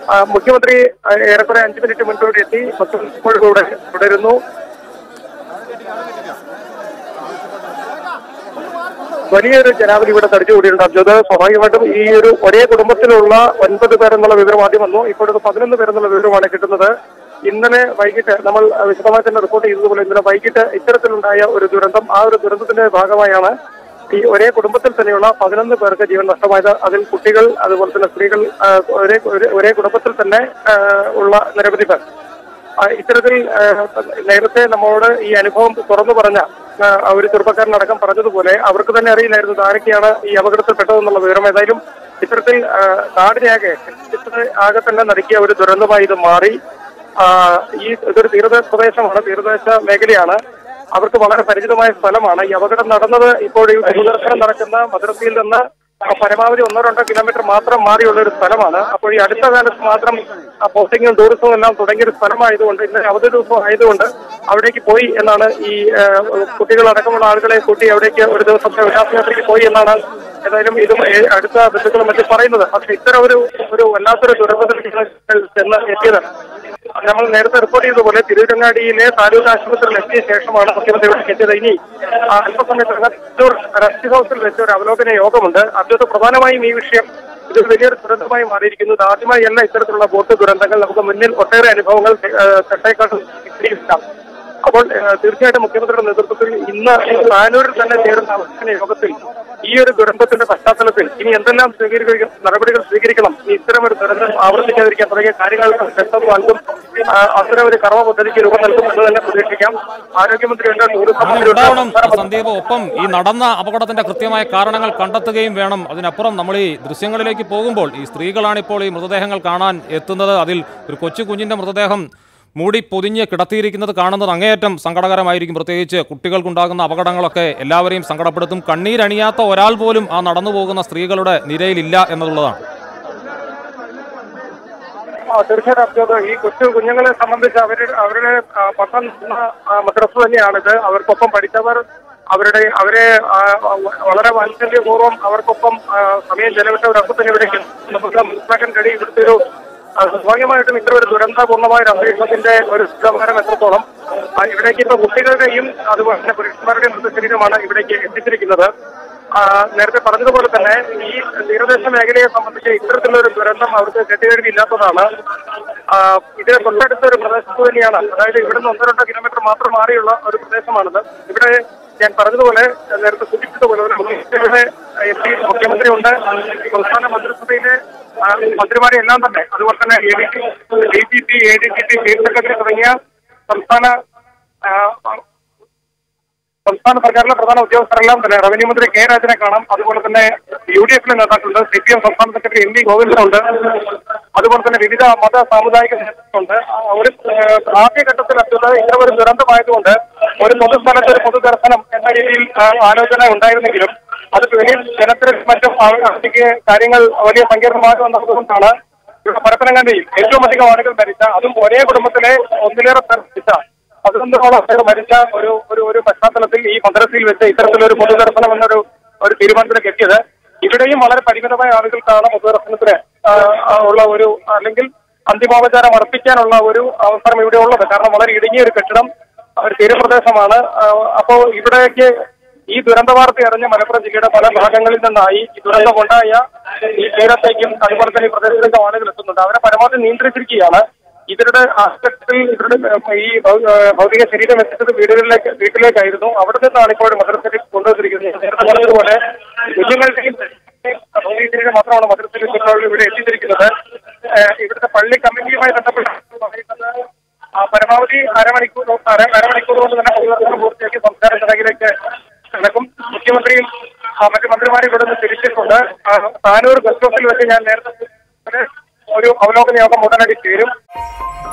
ആ, മുഖ്യമന്ത്രി ആ, ഏറെക്കുറെ അഞ്ചു മിനിറ്റ് മുൻപോട്ട് എത്തി മുഖ്യമന്ത്രി ഇപ്പോൾ കൂടെ തുടരുന്നു വലിയൊരു ജനാവലി ഇവിടെ തടിച്ചുകൂടിയിട്ടുണ്ട് അബ്ജോദ് സ്വാഭാവികമായിട്ടും ഈ ഒരു ഒരേ കുടുംബത്തിലുള്ള ഒൻപത് പേരെന്നുള്ള വിവരം ആദ്യം വന്നു ഇപ്പോഴത് പതിനൊന്ന് പേരെന്നുള്ള വിവരമാണ് കിട്ടുന്നത് ഇന്നലെ വൈകിട്ട് നമ്മൾ വിശദമായി തന്നെ റിപ്പോർട്ട് ചെയ്തതുപോലെ ഇന്നലെ വൈകിട്ട് ഇത്തരത്തിലുണ്ടായ ഒരു ദുരന്തം ആ ഒരു ദുരന്തത്തിന്റെ ഭാഗമായാണ് ഈ ഒരേ കുടുംബത്തിൽ തന്നെയുള്ള പതിനൊന്ന് പേർക്ക് ജീവൻ നഷ്ടമായത് അതിൽ കുട്ടികൾ അതുപോലെ തന്നെ സ്ത്രീകൾ ആ, ഒരേ ഒരേ- ഒരേ കുടുംബത്തിൽ തന്നെ ആ, ഉള്ള നിരവധി പേർ ആ, ഇത്തരത്തിൽ ആ, നേരത്തെ നമ്മളോട് ഈ അനുഭവം തുറന്നു പറഞ്ഞ ആ, ആ ഒരു ചെറുപ്പക്കാരനടക്കം പറഞ്ഞതുപോലെ അവർക്ക് തന്നെ അറിയില്ലായിരുന്നു ഇത് ആരൊക്കെയാണ് ഈ അപകടത്തിൽപ്പെട്ടതെന്നുള്ള വിവരം ഏതായാലും ഇത്തരത്തിൽ ആ, നാടിനെയാകെ രാജ്യത്തെ ആകെ തന്നെ നടുക്കിയ ഒരു ദുരന്തമായി ഇത് മാറി ആ, ഈ ഇതൊരു തീരദേശ പ്രദേശമാണ് തീരദേശ മേഖലയാണ് അവർക്ക് വളരെ പരിചിതമായ സ്ഥലമാണ് ഈ അപകടം നടന്നത് ഇപ്പോൾ ഈ ദൂരദർശനം നടക്കുന്ന മദ്രസയിൽ നിന്ന് പരമാവധി ഒന്നോ രണ്ടോ കിലോമീറ്റർ മാത്രം മാറിയുള്ള ഒരു സ്ഥലമാണ് അപ്പോൾ ഈ അടുത്ത കാലത്ത് മാത്രം ആ പോസ്റ്റിങ്ങും ടൂറിസവും എല്ലാം തുടങ്ങിയ ഒരു സ്ഥലമായതുകൊണ്ട് ഇന്നലെ അവധി ദിവസം ആയതുകൊണ്ട് അവിടേക്ക് പോയി എന്നാണ് ഈ ആ, കുട്ടികളടക്കമുള്ള ആളുകളെ കൂട്ടി അവിടേക്ക് ഒരു ദിവസത്തെ ഉല്ലാസയാത്രയ്ക്ക് പോയി എന്നാണ് ഏതായാലും ഇതും ഏ, അടുത്ത ബന്ധുക്കളും മറ്റും പറയുന്നത് പക്ഷെ ഇത്തരം ഒരു ഒരു വല്ലാത്തൊരു ദുരന്തത്തിലേക്കാണ് ചെന്ന് എത്തിയത് നമ്മൾ നേരത്തെ റിപ്പോർട്ട് ചെയ്തതുപോലെ തിരുവരങ്ങാടിയിലെ താലൂക്ക് ആശുപത്രിയിൽ എത്തിയ ശേഷമാണ് മുഖ്യമന്ത്രി ഇവിടെ എത്തിയത് ഇനി ആ, അല്പസമയത്തിനകം തൃശൂർ റെസ്റ്റ് ഹൗസിൽ വെച്ച ഒരു അവലോകന യോഗമുണ്ട് അതിനകത്ത് പ്രധാനമായും ഈ വിഷയം ഇത് വലിയൊരു ദുരന്തമായി മാറിയിരിക്കുന്നു ഇത് ആദ്യമായി അല്ല ഇത്തരത്തിലുള്ള ബോട്ട് ദുരന്തങ്ങൾ നമുക്ക് മുന്നിൽ ഒട്ടേറെ അനുഭവങ്ങൾ തെട്ടേക്കാട്ടും കിട്ടിയിരിക്കാം അപ്പോൾ ഏഹ്, തീർച്ചയായിട്ടും മുഖ്യമന്ത്രിയുടെ നേതൃത്വത്തിൽ ഇന്ന് താനൂരിൽ തന്നെ ചേരുന്ന അവസാന യോഗത്തിൽ ഈ ഒരു ദുരന്തത്തിന്റെ പശ്ചാത്തലത്തിൽ ഇനി എന്തെല്ലാം സ്വീകരിക്കണം നടപടികൾ സ്വീകരിക്കണം ഈ ഇത്തരം ഒരു ദുരന്തം ആവർത്തിക്കാതിരിക്കാൻ തുടങ്ങിയ കാര്യങ്ങൾക്ക് വ്യക്തത നൽകും ആ, അത്തരം ഒരു കർമ്മ പദ്ധതിക്ക് രൂപം നൽകും എന്ന് തന്നെ പ്രതീക്ഷിക്കാം ആരോഗ്യമന്ത്രിയുണ്ട് ടൂറിസം അങ്ങനെ മന്ത്രിയുണ്ട് ഉണ്ടാവണം സംസ്ഥാന സന്ദീപ് ഒപ്പം ഈ നടന്ന അപകടത്തിന്റെ കൃത്യമായ കാരണങ്ങൾ കണ്ടെത്തുകയും വേണം അതിനപ്പുറം നമ്മൾ ഈ ദൃശ്യങ്ങളിലേക്ക് പോകുമ്പോൾ ഈ സ്ത്രീകളാണ് ഇപ്പോൾ ഈ മൃതദേഹങ്ങൾ കാണാൻ എത്തുന്നത് അതിൽ ഒരു കൊച്ചു കുഞ്ഞിന്റെ മൃതദേഹം മൂടി പൊതിഞ്ഞ് കിടത്തിയിരിക്കുന്നത് കാണുന്നത് അങ്ങേയറ്റം സങ്കടകരമായിരിക്കും പ്രത്യേകിച്ച് കുട്ടികൾക്കുണ്ടാകുന്ന അപകടങ്ങളൊക്കെ എല്ലാവരെയും സങ്കടപ്പെടുത്തും കണ്ണീരണിയാത്ത ഒരാൾ പോലും ആ നടന്നു പോകുന്ന സ്ത്രീകളുടെ നിരയിലില്ല എന്നുള്ളതാണ് ആ, തീർച്ചയായിട്ടും അബ്ജോദ് ഈ കൊച്ചു കുഞ്ഞുങ്ങളെ സംബന്ധിച്ച് അവരുടെ അവരുടെ ആ, പട്ടം എന്ന, ആ, മദ്രസ തന്നെയാണിത് അവർക്കൊപ്പം പഠിച്ചവർ അവരുടെ അവരെ ആ, വ- വളരെ വാത്സല്യപൂർവ്വം അവർക്കൊപ്പം ആ, സമയം ചെലവിട്ടവരൊക്കെ തന്നെ ഇവിടെ നമുക്ക് മനസ്സിലാക്കാൻ കഴിയും ഇവിടുത്തെ ഒരു ആ, സ്വാഭാവികമായിട്ടും ഇത്ര ഒരു ദുരന്തപൂർണ്ണമായ ഒരു അന്തരീക്ഷത്തിന്റെ ഒരു ശതമാനം എത്രത്തോളം ആ, ഇവിടേക്ക് ഇപ്പൊ കുട്ടികളുടെയും അതുപോലെ തന്നെ പുരുഷന്മാരുടെയും മൃതശരീരമാണ് ഇവിടേക്ക് എത്തിച്ചിരിക്കുന്നത് ആ, നേരത്തെ പറഞ്ഞതുപോലെ തന്നെ ഈ തീരദേശ മേഖലയെ സംബന്ധിച്ച് ഇത്തരത്തിലുള്ള ഒരു ദുരന്തം അവർക്ക് കെട്ടുകഴിവില്ലാത്തതാണ് ആ, ഇത് തൊട്ടടുത്ത ഒരു പ്രദേശത്ത് തന്നെയാണ് അതായത് ഇവിടുന്ന് ഒന്നോ രണ്ടോ കിലോമീറ്റർ മാത്രം മാറിയുള്ള ഒരു പ്രദേശമാണിത് ഇവിടെ ഞാൻ പറഞ്ഞതുപോലെ നേരത്തെ സൂചിപ്പിച്ചതുപോലെ ഒരു മുഖ്യമന്ത്രിയുടെ എത്തി മുഖ്യമന്ത്രിയുണ്ട് സംസ്ഥാന മന്ത്രിസഭയിലെ ആ, മന്ത്രിമാരെ എല്ലാം തന്നെ അതുപോലെ തന്നെ A D G P A D G P chief secretary തുടങ്ങിയ സംസ്ഥാന ആ, സംസ്ഥാന സർക്കാരിലെ പ്രധാന ഉദ്യോഗസ്ഥരെല്ലാം തന്നെ റവന്യൂ മന്ത്രി കെ രാജനെ കാണാം അതുപോലെ തന്നെ യു ഡി എഫിലെ നേതാക്കളുണ്ട് സി പി എം സംസ്ഥാന സെക്രട്ടറി എം വി ഗോവിന്ദനുണ്ട് അതുപോലെ തന്നെ വിവിധ മത സാമുദായിക നേതൃത്വമുണ്ട് ആ, ഒരു ഏഹ്, ആദ്യഘട്ടത്തിൽ അത്യുള്ളത് ഇത്തരം ഒരു ദുരന്തമായതുകൊണ്ട് ഒരു പൊതുസ്ഥലത്ത് ഒരു പൊതുദർശനം എന്ന രീതിയിൽ ആ, ആലോചന ഉണ്ടായിരുന്നെങ്കിലും അത് വലിയ ജനത്തിരക്ക് മറ്റും ആ- അതിലേക്ക് കാര്യങ്ങൾ വലിയ സങ്കീർണമാകുമെന്നതുകൊണ്ടാണ് ഇവിടെ പരപ്പനങ്ങാണ്ടിയിൽ ഏറ്റവും അധികം ആളുകൾ മരിച്ച അതും ഒരേ കുടുംബത്തിലെ ഒന്നിലേറെ പേർ മരിച്ച പതിനൊന്നോളം പേർ മരിച്ച ഒരു ഒരു ഒരു പശ്ചാത്തലത്തിൽ ഈ മദ്രസയിൽ വെച്ച് ഇത്തരത്തിലൊരു പൊതുദർശനം എന്നൊരു ഒരു തീരുമാനത്തിലേക്ക് എത്തിയത് ഇവിടെയും വളരെ പരിമിതമായ ആളുകൾക്കാണ് പൊതുദർശനത്തിന് ആ, ആ, ഉള്ള ഒരു അല്ലെങ്കിൽ അന്തിമോപചാരം അർപ്പിക്കാനുള്ള ഒരു അവസരം ഇവിടെ ഉള്ളത് കാരണം വളരെ ഇടുങ്ങിയ ഒരു കെട്ടിടം ഒരു തീരപ്രദേശമാണ് ആ, അപ്പോ ഇവിടേക്ക് ഈ ദുരന്ത വാർത്ത അറിഞ്ഞ മലപ്പുറം ജില്ലയുടെ പല ഭാഗങ്ങളിൽ നിന്നായി ഈ ദുരന്തമുണ്ടായ ഈ തീരത്തേക്കും അതുപോലെ തന്നെ ഈ പ്രദേശത്തേക്കും ആളുകൾ എത്തുന്നുണ്ട് അവരെ പരമാവധി നിയന്ത്രിച്ചിരിക്കുകയാണ് ഇവരുടെ ആശുപത്രിയിൽ ഇവരുടെ ഏഹ്, ഈ ഭൗ- ഏഹ്, ഭൗതിക ശരീരം എത്തിച്ചത് വീടുകളിലേക്ക് വീട്ടിലേക്കായിരുന്നു അവിടെ നിന്നാണ് ഇപ്പോൾ മദ്രസയിൽ കൊണ്ടുവന്നിരിക്കുന്നത് ഞാൻ നേരത്തെ പറഞ്ഞതുപോലെ കുഞ്ഞുങ്ങളുടെയും ഭൗതിക ശരീരം മാത്രമാണ് മദ്രസയിൽ ഇപ്പോൾ ഇവിടെ എത്തിച്ചിരിക്കുന്നത് ഏഹ്, ഇവിടുത്തെ പള്ളി കമ്മിറ്റിയുമായി ബന്ധപ്പെട്ട് പറയുന്നത് ആ, പരമാവധി അരമണിക്കൂർ അര അരമണിക്കൂർ കൊണ്ട് തന്നെ പൊതുദർശനം പൂർത്തിയാക്കി സംസ്കാര ചടങ്ങിലേക്ക് നടക്കും മുഖ്യമന്ത്രിയും ആ, മറ്റു മന്ത്രിമാരും ഇവിടെ നിന്ന് തിരിച്ചിട്ടുണ്ട് ആ, താനൂർ ഗസ്റ്റ് ഹൗസിൽ വെച്ച് ഞാൻ നേരത്തെ ഒരു അവലോകന യോഗം ഉടനടി ചേരും